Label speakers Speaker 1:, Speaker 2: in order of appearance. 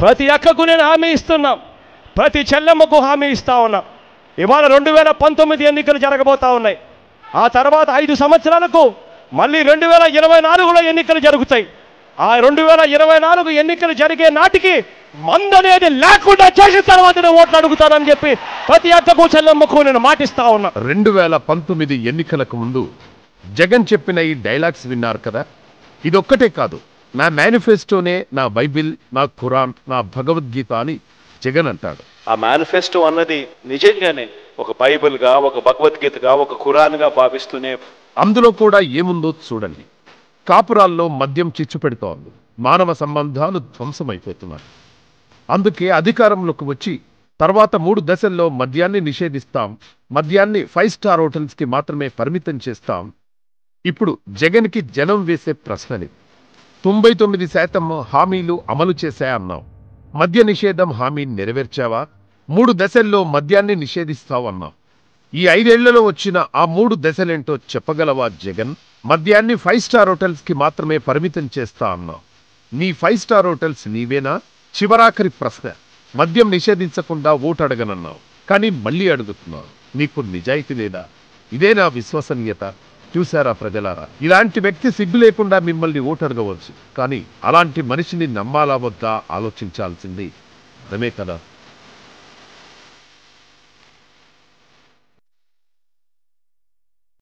Speaker 1: ప్రతి అక్కకు నేను హామీ ఇస్తున్నా ప్రతి చెల్లెమ్మకు హామీ ఇస్తా ఉన్నా ఇవాళ రెండు వేల పంతొమ్మిది ఎన్నికలు జరగబోతా ఉన్నాయి ఆ తర్వాత ఐదు సంవత్సరాలకు మళ్ళీ రెండు వేల ఇరవై నాలుగులో ఎన్నికలు జరుగుతాయి ఆ రెండు వేల ఇరవై నాలుగు ఎన్నికలు జరిగే నాటికి మందు అనేది లేకుండా చేసిన తర్వాత నేను ఓట్లు అడుగుతానని చెప్పి ప్రతి అక్కకు చెల్లెమ్మకు నేను మాటిస్తా ఉన్నా
Speaker 2: రెండు వేల పంతొమ్మిది ఎన్నికలకు ముందు జగన్ చెప్పిన ఈ డైలాగ్స్ విన్నారు కదా ఇదొక్కటే కాదు నా మేనిఫెస్టోనే నా బైబిల్ నా ఖురాన్ నా భగవద్గీత అని జగన్ అంటాడు
Speaker 3: ఆ మేనిఫెస్టో అన్నది నిజంగానే ఒక బైబిల్గా ఒక భగవద్గీతగా ఒక ఖురాన్గా భావిస్తూనే
Speaker 2: అందులో కూడా ఏముందో చూడండి కాపురాల్లో మద్యం చిచ్చు పెడుతోంది మానవ సంబంధాలు ధ్వంసమైపోతున్నాయి అందుకే అధికారంలోకి వచ్చి తర్వాత మూడు దశల్లో మద్యాన్ని నిషేధిస్తాం మద్యాన్ని ఫైవ్ స్టార్ హోటల్స్కి మాత్రమే పరిమితం చేస్తాం ఇప్పుడు జగన్కి జనం వేసే ప్రశ్నని తొంభై తొమ్మిది శాతం హామీలు అమలు చేశా అన్నాం మద్య నిషేధం హామీ నెరవేర్చావా మూడు దశల్లో మద్యాన్ని నిషేధిస్తావు అన్నాం ఈ ఐదేళ్లలో వచ్చిన ఆ మూడు దశలేంటో చెప్పగలవా జగన్ మద్యాన్ని ఫైవ్ స్టార్ హోటల్స్ కి మాత్రమే పరిమితం చేస్తా అన్నావు నీ ఫైవ్ స్టార్ హోటల్స్ నీవేనా చివరాఖరి ప్రశ్న మద్యం నిషేధించకుండా ఓటు అడగనన్నావు కానీ మళ్ళీ అడుగుతున్నావు నీకు నిజాయితీ లేదా ఇదే నా విశ్వసనీయత చూసారా ప్రజలారా ఇలాంటి వ్యక్తి సిగ్గు లేకుండా మిమ్మల్ని ఓటు అడగవచ్చు కానీ అలాంటి మనిషిని నమ్మాలా వద్దా ఆలోచించాల్సింది అదే కదా